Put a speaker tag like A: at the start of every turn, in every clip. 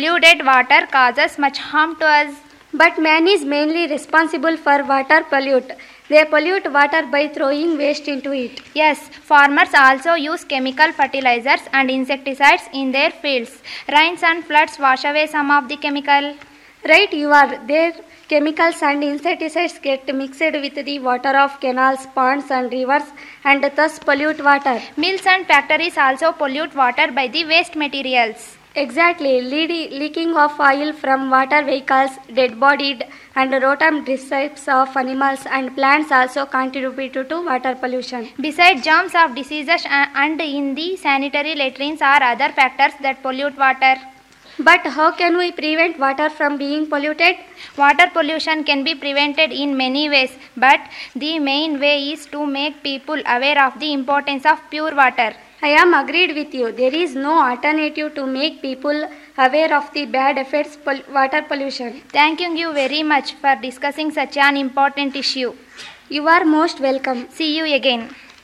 A: polluted water causes much harm to us.
B: But man is mainly responsible for water pollute. They pollute water by throwing waste into it.
A: Yes, farmers also use chemical fertilizers and insecticides in their fields. Rains and floods wash away some of the chemical.
B: Right, you are. Their chemicals and insecticides get mixed with the water of canals, ponds, and rivers and thus pollute water.
A: Mills and factories also pollute water by the waste materials.
B: Exactly, lead- leaking of oil from water vehicles, dead bodied and rotten recipients of animals and plants also contribute to water pollution.
A: Besides germs of diseases a- and in the sanitary latrines are other factors that pollute water.
B: But how can we prevent water from being polluted?
A: Water pollution can be prevented in many ways, but the main way is to make people aware of the importance of pure water.
B: I am agreed with you. There is no alternative to make people aware of the bad effects pol- water pollution.
A: Thanking you very much for discussing such an important issue.
B: You are most welcome.
A: See you again.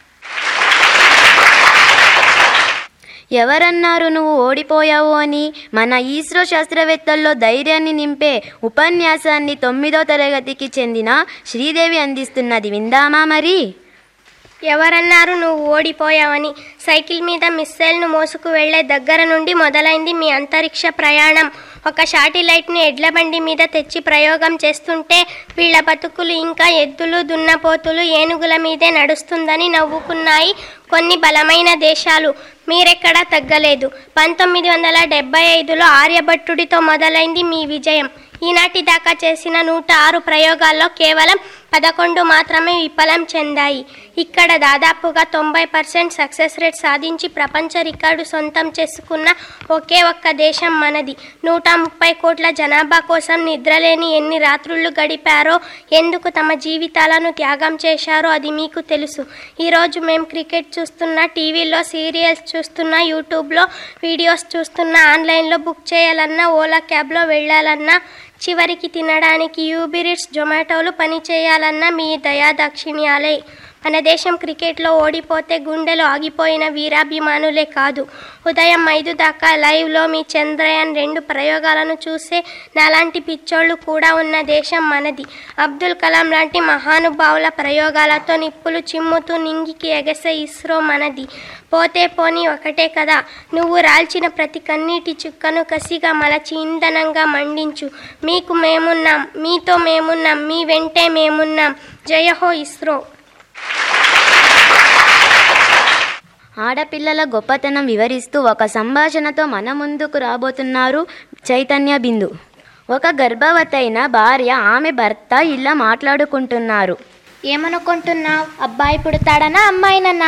C: ఎవరన్నారు నువ్వు ఓడిపోయావు అని మన ఇస్రో శాస్త్రవేత్తల్లో ధైర్యాన్ని నింపే ఉపన్యాసాన్ని తొమ్మిదో తరగతికి చెందిన శ్రీదేవి అందిస్తున్నది విందామా మరి
D: ఎవరన్నారు నువ్వు ఓడిపోయావని సైకిల్ మీద మిస్సైల్ను మోసుకు వెళ్లే దగ్గర నుండి మొదలైంది మీ అంతరిక్ష ప్రయాణం ఒక శాటిలైట్ని ఎడ్ల బండి మీద తెచ్చి ప్రయోగం చేస్తుంటే వీళ్ళ బతుకులు ఇంకా ఎద్దులు దున్నపోతులు ఏనుగుల మీదే నడుస్తుందని నవ్వుకున్నాయి కొన్ని బలమైన దేశాలు మీరెక్కడా తగ్గలేదు పంతొమ్మిది వందల డెబ్బై ఐదులో ఆర్యభట్టుడితో మొదలైంది మీ విజయం ఈనాటి దాకా చేసిన నూట ఆరు ప్రయోగాల్లో కేవలం పదకొండు మాత్రమే విఫలం చెందాయి ఇక్కడ దాదాపుగా తొంభై పర్సెంట్ సక్సెస్ రేట్ సాధించి ప్రపంచ రికార్డు సొంతం చేసుకున్న ఒకే ఒక్క దేశం మనది నూట ముప్పై కోట్ల జనాభా కోసం నిద్రలేని ఎన్ని రాత్రులు గడిపారో ఎందుకు తమ జీవితాలను త్యాగం చేశారో అది మీకు తెలుసు ఈరోజు మేము క్రికెట్ చూస్తున్నా టీవీలో సీరియల్స్ చూస్తున్నా యూట్యూబ్లో వీడియోస్ చూస్తున్నా ఆన్లైన్లో బుక్ చేయాలన్నా ఓలా క్యాబ్లో వెళ్ళాలన్నా చివరికి తినడానికి యూబిరిట్స్ జొమాటోలు పనిచేయాలన్న మీ దయా దాక్షిణ్యాలే మన దేశం క్రికెట్లో ఓడిపోతే గుండెలు ఆగిపోయిన వీరాభిమానులే కాదు ఉదయం ఐదు దాకా లైవ్లో మీ చంద్రయాన్ రెండు ప్రయోగాలను చూసే నాలాంటి పిచ్చోళ్ళు కూడా ఉన్న దేశం మనది అబ్దుల్ కలాం లాంటి మహానుభావుల ప్రయోగాలతో నిప్పులు చిమ్ముతూ నింగికి ఎగసే ఇస్రో మనది పోతే పోని ఒకటే కదా నువ్వు రాల్చిన ప్రతి కన్నీటి చుక్కను కసిగా మలచి ఇంధనంగా మండించు మీకు మేమున్నాం మీతో మేమున్నాం మీ వెంటే మేమున్నాం జయ హో ఇస్రో
C: ఆడపిల్లల గొప్పతనం వివరిస్తూ ఒక సంభాషణతో మన ముందుకు రాబోతున్నారు చైతన్య బిందు ఒక గర్భవతైన భార్య ఆమె భర్త ఇలా మాట్లాడుకుంటున్నారు
D: ఏమనుకుంటున్నావు అబ్బాయి పుడతాడనా అమ్మాయినన్నా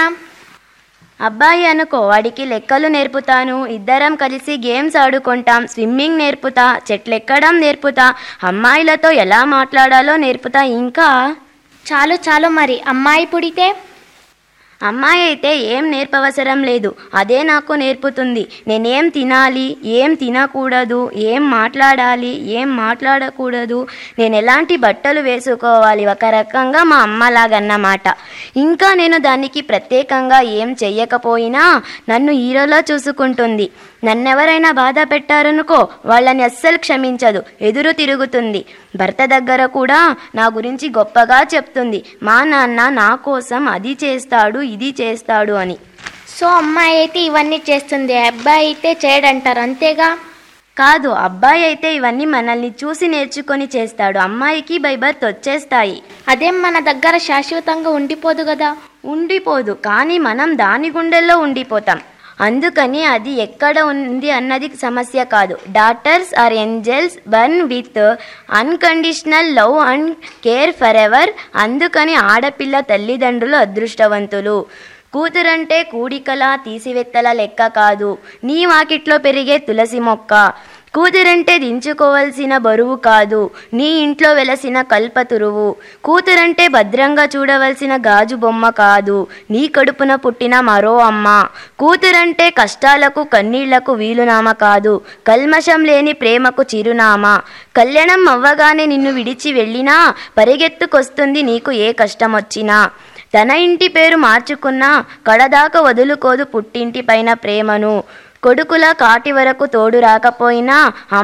C: అబ్బాయి అనుకో వాడికి లెక్కలు నేర్పుతాను ఇద్దరం కలిసి గేమ్స్ ఆడుకుంటాం స్విమ్మింగ్ నేర్పుతా చెట్లెక్కడం నేర్పుతా అమ్మాయిలతో ఎలా మాట్లాడాలో నేర్పుతా ఇంకా
D: చాలు చాలు మరి అమ్మాయి పుడితే
C: అమ్మాయి అయితే ఏం నేర్పవసరం లేదు అదే నాకు నేర్పుతుంది నేనేం తినాలి ఏం తినకూడదు ఏం మాట్లాడాలి ఏం మాట్లాడకూడదు నేను ఎలాంటి బట్టలు వేసుకోవాలి ఒక రకంగా మా అమ్మలాగన్నమాట ఇంకా నేను దానికి ప్రత్యేకంగా ఏం చెయ్యకపోయినా నన్ను హీరోలో చూసుకుంటుంది నన్నెవరైనా బాధ పెట్టారనుకో వాళ్ళని అస్సలు క్షమించదు ఎదురు తిరుగుతుంది భర్త దగ్గర కూడా నా గురించి గొప్పగా చెప్తుంది మా నాన్న నా కోసం అది చేస్తాడు ఇది చేస్తాడు అని
D: సో అమ్మాయి అయితే ఇవన్నీ చేస్తుంది అబ్బాయి అయితే చేయడంటారు అంతేగా
C: కాదు అబ్బాయి అయితే ఇవన్నీ మనల్ని చూసి నేర్చుకొని చేస్తాడు అమ్మాయికి బై బర్త్ వచ్చేస్తాయి
D: అదేం మన దగ్గర శాశ్వతంగా ఉండిపోదు కదా
C: ఉండిపోదు కానీ మనం దాని గుండెల్లో ఉండిపోతాం అందుకని అది ఎక్కడ ఉంది అన్నది సమస్య కాదు daughters are angels born with unconditional love and care forever అందుకని ఆడపిల్ల తల్లిదండ్రులు అదృష్టవంతులు కూతురంటే కూడికల తీసివెత్తల లెక్క కాదు నీ వాకిట్లో పెరిగే తులసి మొక్క కూతురంటే దించుకోవలసిన బరువు కాదు నీ ఇంట్లో వెలసిన కల్పతురువు కూతురంటే భద్రంగా చూడవలసిన గాజు బొమ్మ కాదు నీ కడుపున పుట్టిన మరో అమ్మ కూతురంటే కష్టాలకు కన్నీళ్లకు వీలునామా కాదు కల్మషం లేని ప్రేమకు చిరునామా కళ్యాణం అవ్వగానే నిన్ను విడిచి వెళ్ళినా పరిగెత్తుకొస్తుంది నీకు ఏ కష్టం వచ్చినా తన ఇంటి పేరు మార్చుకున్నా కడదాకా వదులుకోదు పుట్టింటి పైన ప్రేమను కొడుకుల కాటి వరకు తోడు రాకపోయినా